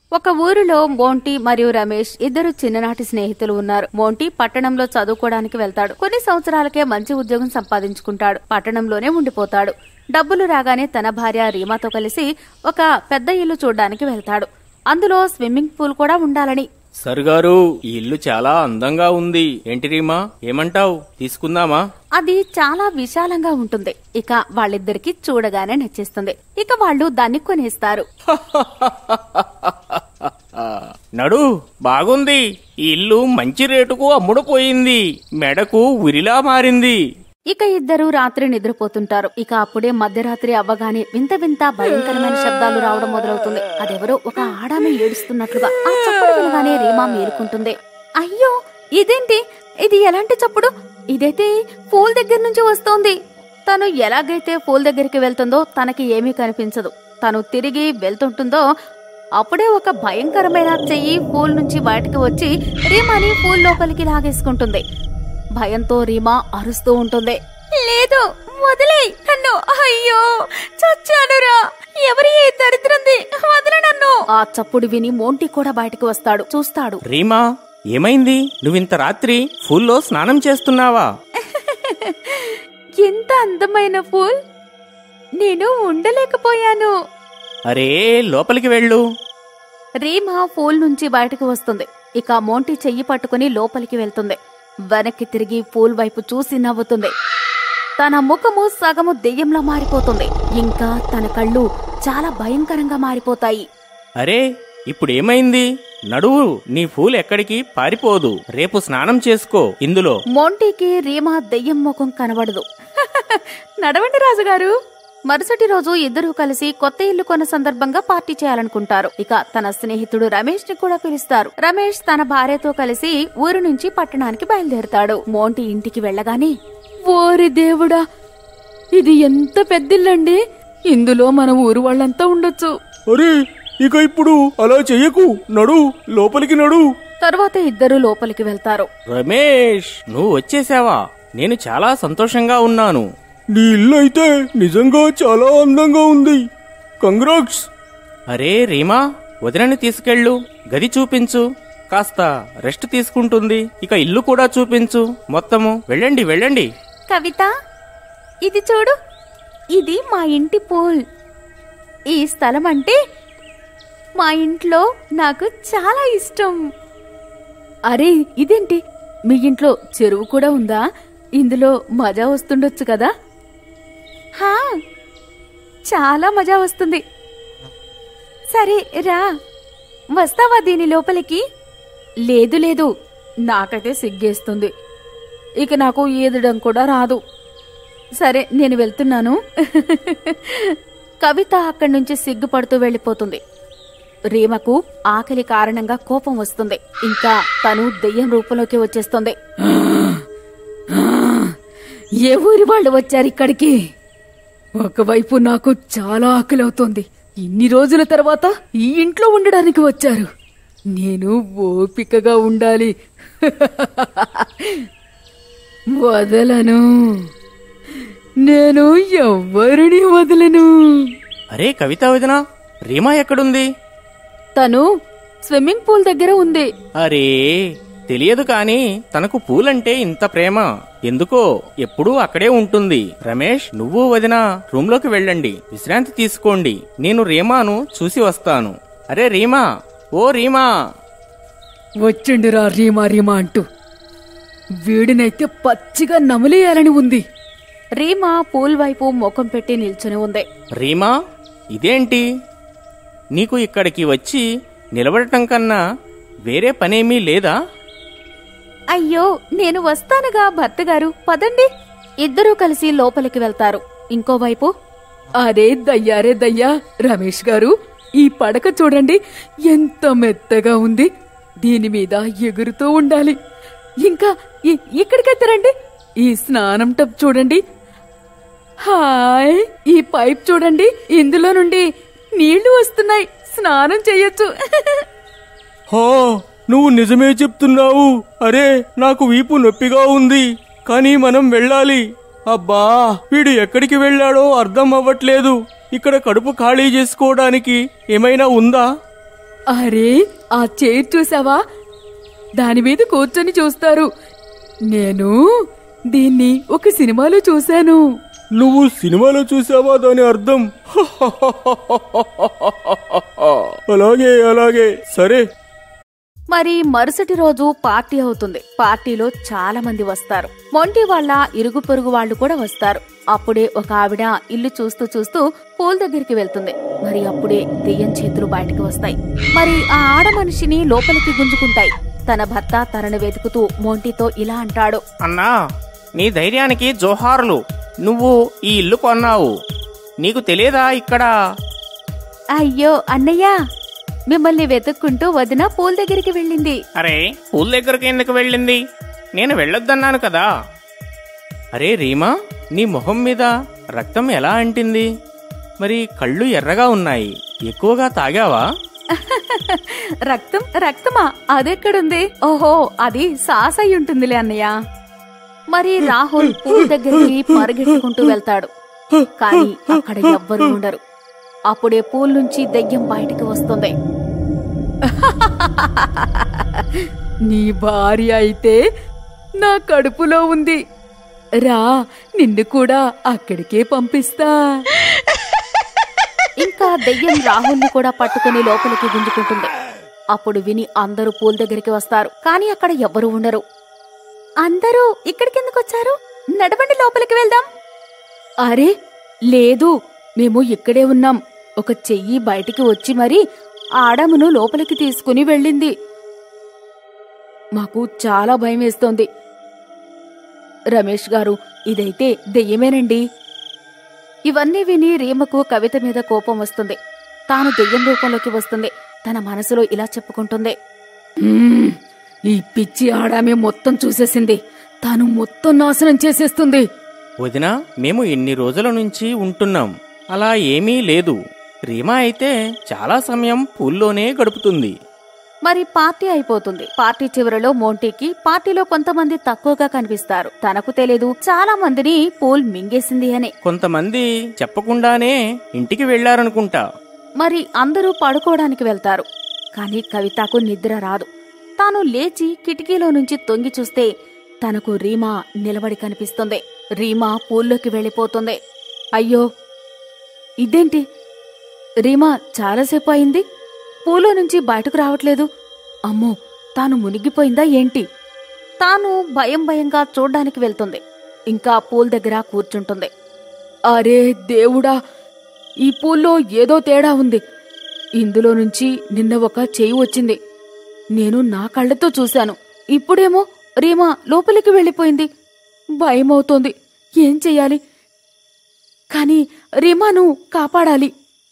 ఒక ఊరిలో మోంటీ మరియు రమేష్ ఇద్దరు చిన్ననాటి స్నేహితులు ఉన్నారు మోంటీ పట్టణంలో చదువుకోవడానికి వెళ్తాడు కొన్ని సంవత్సరాలకే మంచి ఉద్యోగం సంపాదించుకుంటాడు పట్టణంలోనే ఉండిపోతాడు డబ్బులు రాగానే తన భార్య రీమాతో కలిసి ఒక పెద్ద ఇల్లు చూడ్డానికి వెళ్తాడు అందులో స్విమ్మింగ్ పూల్ కూడా ఉండాలని సరుగారు ఈ ఇల్లు చాలా అందంగా ఉంది ఏంటి రీమా ఏమంటావ్ తీసుకుందామా అది చాలా విశాలంగా ఉంటుంది ఇక వాళ్ళిద్దరికి చూడగానే నచ్చేస్తుంది ఇక వాళ్ళు దాన్ని కొనేస్తారు నడు బాగుంది ఈ ఇల్లు మంచి రేటుకు అమ్ముడుపోయింది మెడకు ఉరిలా మారింది ఇక ఇద్దరు రాత్రి నిద్రపోతుంటారు ఇక అప్పుడే మధ్యరాత్రి అవ్వగానే వింత వింత భయంకరమైన శబ్దాలు రావడం మొదలవుతుంది అదెవరో ఒక ఆడామె ఏడుస్తున్నట్లుగా ఆ చప్పుడు వినగానే రీమా మేలుకుంటుంది అయ్యో ఇదేంటి ఇది ఎలాంటి చప్పుడు ఇదైతే పూల్ దగ్గర నుంచి వస్తోంది తను ఎలాగైతే పూల్ దగ్గరికి వెళ్తుందో తనకి ఏమీ కనిపించదు తను తిరిగి వెళ్తుంటుందో అప్పుడే ఒక భయంకరమైన చెయ్యి పూల్ నుంచి బయటకు వచ్చి రీమాని పూల్ లోపలికి లాగేసుకుంటుంది భయంతో రీమా అరుస్తూ ఉంటుంది లేదు వదిలే నన్ను అయ్యో చచ్చానురా ఎవరి ఈ దరిద్రంది వదిల నన్ను ఆ చప్పుడు విని మోంటి కూడా బయటకు వస్తాడు చూస్తాడు రీమా ఏమైంది నువ్వింత రాత్రి ఫుల్లో స్నానం చేస్తున్నావా ఎంత అందమైన పూల్ నేను ఉండలేకపోయాను అరే లోపలికి వెళ్ళు రీమా పూల్ నుంచి బయటకు వస్తుంది ఇక మోంటి చెయ్యి పట్టుకుని లోపలికి వెళ్తుంది వెనక్కి తిరిగి పూల్ వైపు చూసి నవ్వుతుంది తన ముఖము సగము దెయ్యంలా మారిపోతుంది ఇంకా తన కళ్ళు చాలా భయంకరంగా మారిపోతాయి అరే ఇప్పుడేమైంది నడువు నీ ఫూల్ ఎక్కడికి పారిపోదు రేపు స్నానం చేసుకో ఇందులో మోంటీకి రీమా దెయ్యం ముఖం కనబడదు నడవండి రాజుగారు మరుసటి రోజు ఇద్దరూ కలిసి కొత్త ఇల్లు కొన్న సందర్భంగా పార్టీ చేయాలనుకుంటారు ఇక తన స్నేహితుడు రమేష్ ని కూడా పిలుస్తారు రమేష్ తన భార్యతో కలిసి ఊరు నుంచి పట్టణానికి బయలుదేరుతాడు మోంటి ఇంటికి వెళ్ళగానే ఓరి దేవుడా ఇది ఎంత పెద్దిల్లండి ఇందులో మన ఊరు వాళ్ళంతా ఉండొచ్చు అరే ఇక ఇప్పుడు అలా చెయ్యకు నడు లోపలికి నడు తరువాత ఇద్దరు లోపలికి వెళ్తారు రమేష్ నువ్వు వచ్చేసావా నేను చాలా సంతోషంగా ఉన్నాను నీ ఇల్లు అయితే నిజంగా చాలా అందంగా ఉంది కంగ్రాట్స్ అరే రీమా వదినని తీసుకెళ్ళు గది చూపించు కాస్త రెస్ట్ తీసుకుంటుంది ఇక ఇల్లు కూడా చూపించు మొత్తము వెళ్ళండి వెళ్ళండి కవిత ఇది చూడు ఇది మా ఇంటి పూల్ ఈ స్థలం అంటే మా ఇంట్లో నాకు చాలా ఇష్టం అరే ఇదేంటి మీ ఇంట్లో చెరువు కూడా ఉందా ఇందులో మజా వస్తుండొచ్చు కదా హా చాలా మజా వస్తుంది సరే రా వస్తావా దీని లోపలికి లేదు లేదు నాకైతే సిగ్గేస్తుంది ఇక నాకు ఈదడం కూడా రాదు సరే నేను వెళ్తున్నాను కవిత అక్కడి నుంచి సిగ్గుపడుతూ వెళ్ళిపోతుంది రీమకు ఆకలి కారణంగా కోపం వస్తుంది ఇంకా తను దెయ్యం రూపంలోకి వచ్చేస్తుంది ఏ ఊరి వాళ్ళు వచ్చారు ఇక్కడికి ఒకవైపు నాకు చాలా ఆకలి అవుతోంది ఇన్ని రోజుల తర్వాత ఈ ఇంట్లో ఉండడానికి వచ్చారు నేను ఓపికగా ఉండాలి వదలను నేను ఎవ్వరిని వదలను అరే కవిత వదిన రీమా ఎక్కడుంది తను స్విమ్మింగ్ పూల్ దగ్గర ఉంది అరే తెలియదు కాని తనకు పూలంటే ఇంత ప్రేమ ఎందుకో ఎప్పుడూ అక్కడే ఉంటుంది రమేష్ నువ్వు వదిన రూమ్లోకి వెళ్ళండి విశ్రాంతి తీసుకోండి నేను రీమాను చూసి వస్తాను అరే రీమా ఓ రీమా వచ్చిండురా రీమా రీమా అంటూ వీడినైతే పచ్చిగా నమిలేయాలని ఉంది రీమా పూల్ వైపు ముఖం పెట్టి నిల్చుని ఉంది రీమా ఇదేంటి నీకు ఇక్కడికి వచ్చి నిలబడటం కన్నా వేరే పనేమీ లేదా అయ్యో నేను వస్తానుగా భర్త గారు పదండి ఇద్దరూ కలిసి లోపలికి వెళ్తారు ఇంకోవైపు అరే దయ్యారే దయ్యా రమేష్ గారు ఈ పడక చూడండి ఎంత మెత్తగా ఉంది దీని మీద ఎగురుతూ ఉండాలి ఇంకా ఇ- ఇక్కడికైతే రండి ఈ స్నానం టబ్ చూడండి హాయ్ ఈ పైప్ చూడండి ఇందులో నుండి నీళ్లు వస్తున్నాయి స్నానం చెయ్యొచ్చు హా నువ్వు నిజమే చెప్తున్నావు అరే నాకు వీపు నొప్పిగా ఉంది కానీ మనం వెళ్ళాలి అబ్బా వీడు ఎక్కడికి వెళ్ళాడో అర్థం అవ్వట్లేదు ఇక్కడ కడుపు ఖాళీ చేసుకోవడానికి ఏమైనా ఉందా అరే ఆ చైర్ చూసావా దాని మీద కూర్చొని చూస్తారు నేను దీన్ని ఒక సినిమాలో చూశాను నువ్వు సినిమాలో చూసావా దాని అర్థం అలాగే అలాగే సరే మరి మరుసటి రోజు పార్టీ అవుతుంది పార్టీలో చాలా మంది వస్తారు మొంటి వాళ్ళ ఇరుగు పొరుగు వాళ్ళు కూడా వస్తారు అప్పుడే ఒక ఆవిడ ఇల్లు చూస్తూ చూస్తూ పూల్ దగ్గరికి వెళ్తుంది మరి అప్పుడే దెయ్యం చేతులు బయటకు వస్తాయి మరి ఆ ఆడ మనిషిని లోపలికి గుంజుకుంటాయి తన భర్త తనను వెతుకుతూ మోంటితో ఇలా అంటాడు అన్నా నీ ధైర్యానికి జోహార్లు నువ్వు ఈ ఇల్లు కొన్నావు నీకు తెలియదా ఇక్కడ అయ్యో అన్నయ్య మిమ్మల్ని వెతుక్కుంటూ వదిన పూల్ దగ్గరికి వెళ్ళింది అరే పూల్ దగ్గరకు ఎందుకు వెళ్ళింది నేను వెళ్ళొద్దన్నాను కదా అరే రీమా నీ మొహం మీద రక్తం ఎలా అంటింది మరి కళ్ళు ఎర్రగా ఉన్నాయి ఎక్కువగా తాగావా రక్తం రక్తమా అదెక్కడుంది ఓహో అది సాస్ అయి ఉంటుందిలే అన్నయ్య మరి రాహుల్ పూల్ దగ్గరికి పరిగెట్టుకుంటూ వెళ్తాడు కానీ అక్కడ ఎవ్వరూ ఉండరు అప్పుడే పూల్ నుంచి దెయ్యం బయటికి వస్తుంది నీ భార్య అయితే నా కడుపులో ఉంది రా నిన్ను కూడా అక్కడికే పంపిస్తా ఇంకా దెయ్యం రాహుల్ని కూడా పట్టుకుని లోపలికి గుంజుకుంటుంది అప్పుడు విని అందరూ పూల్ దగ్గరికి వస్తారు కానీ అక్కడ ఎవ్వరూ ఉండరు అందరూ ఇక్కడికెందుకు వచ్చారు నడవండి లోపలికి వెళ్దాం అరే లేదు మేము ఇక్కడే ఉన్నాం ఒక చెయ్యి బయటికి వచ్చి మరి ఆడమును లోపలికి తీసుకుని వెళ్ళింది మాకు చాలా భయం వేస్తోంది రమేష్ గారు ఇదైతే దెయ్యమేనండి ఇవన్నీ విని రీమకు కవిత మీద కోపం వస్తుంది తాను దెయ్యం రూపంలోకి వస్తుంది తన మనసులో ఇలా చెప్పుకుంటుంది "మ్మ్, ఈ పిచ్చి ఆడామే మొత్తం చూసేసింది తాను మొత్తం నాశనం చేసేస్తుంది వదినా మేము ఎన్ని రోజుల నుంచి ఉంటున్నాం అలా ఏమీ లేదు రీమా అయితే చాలా సమయం పూల్లోనే గడుపుతుంది మరి పార్టీ అయిపోతుంది పార్టీ చివరిలో మోంటీకి పార్టీలో కొంతమంది తక్కువగా కనిపిస్తారు తనకు తెలియదు చాలా మందిని పూల్ మింగేసింది అని కొంతమంది చెప్పకుండానే ఇంటికి వెళ్లారనుకుంటా మరి అందరూ పడుకోవడానికి వెళ్తారు కానీ కవితకు నిద్ర రాదు తాను లేచి కిటికీలో నుంచి తొంగి చూస్తే తనకు రీమా నిలబడి కనిపిస్తుంది రీమా పూల్లోకి వెళ్ళిపోతుంది అయ్యో ఇదేంటి రీమా చాలాసేపు అయింది పూలో నుంచి బయటకు రావట్లేదు అమ్మో తాను మునిగిపోయిందా ఏంటి తాను భయం భయంగా చూడ్డానికి వెళ్తుంది ఇంకా పూల్ దగ్గర కూర్చుంటుంది అరే దేవుడా ఈ పూల్లో ఏదో తేడా ఉంది ఇందులో నుంచి నిన్న ఒక చేయి వచ్చింది నేను నా కళ్ళతో చూశాను ఇప్పుడేమో రీమా లోపలికి వెళ్ళిపోయింది భయమవుతోంది ఏం చెయ్యాలి కానీ రీమాను కాపాడాలి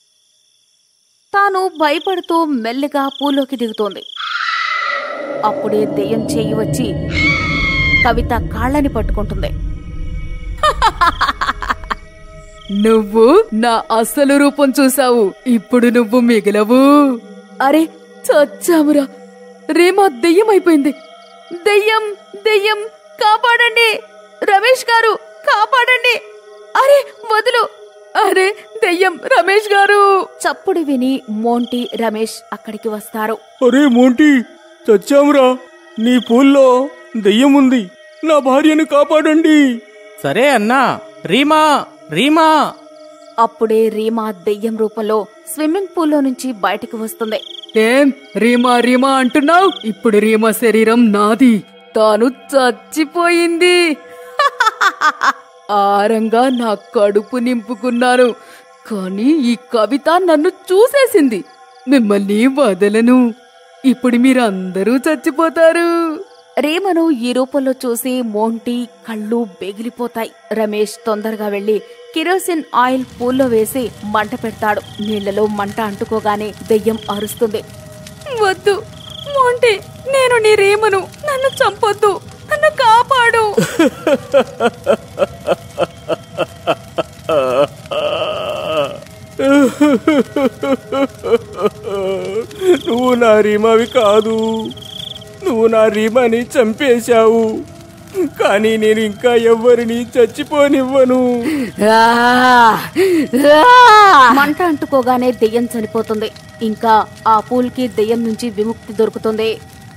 తాను భయపడుతూ మెల్లిగా పూలోకి దిగుతోంది అప్పుడే దెయ్యం చేయి వచ్చి కవిత కాళ్ళని పట్టుకుంటుంది నువ్వు నా అసలు రూపం చూసావు ఇప్పుడు నువ్వు మిగిలవు అరే చచ్చామురా రేమా దెయ్యం అయిపోయింది దెయ్యం దెయ్యం కాపాడండి రమేష్ గారు కాపాడండి అరే వదులు అరే దెయ్యం రమేష్ గారు చప్పుడు విని మోంటి రమేష్ అక్కడికి వస్తారు అరే మోంటి చచ్చామురా నీ పూల్లో దెయ్యం ఉంది నా భార్యను కాపాడండి సరే అన్నా రీమా రీమా అప్పుడే రీమా దెయ్యం రూపంలో స్విమ్మింగ్ పూల్లో నుంచి బయటకు వస్తుంది ఏం రీమా రీమా అంటున్నావు ఇప్పుడు రీమా శరీరం నాది తాను చచ్చిపోయింది ఆరంగా నా కడుపు నింపుకున్నాను కానీ ఈ కవిత నన్ను చూసేసింది మిమ్మల్ని వదలను ఇప్పుడు మీరందరూ చచ్చిపోతారు రీమను ఈ రూపంలో చూసి మోంటి కళ్ళు బెగిలిపోతాయి రమేష్ తొందరగా వెళ్లి కిరోసిన్ ఆయిల్ పూల్లో వేసి మంట పెడతాడు నీళ్లలో మంట అంటుకోగానే దెయ్యం అరుస్తుంది వద్దు మోంటి నేను నీ రీమను నన్ను చంపొద్దు నన్ను కాపాడు నువ్వు నా రీమావి కాదు నువ్వు నా రీమాని చంపేశావు కానీ నేను ఇంకా ఎవ్వరిని చచ్చిపోనివ్వను ఆ! ఆ! మంట అంటుకోగానే దెయ్యం చనిపోతుంది ఇంకా ఆ పూల్ కి దెయ్యం నుంచి విముక్తి దొరుకుతుంది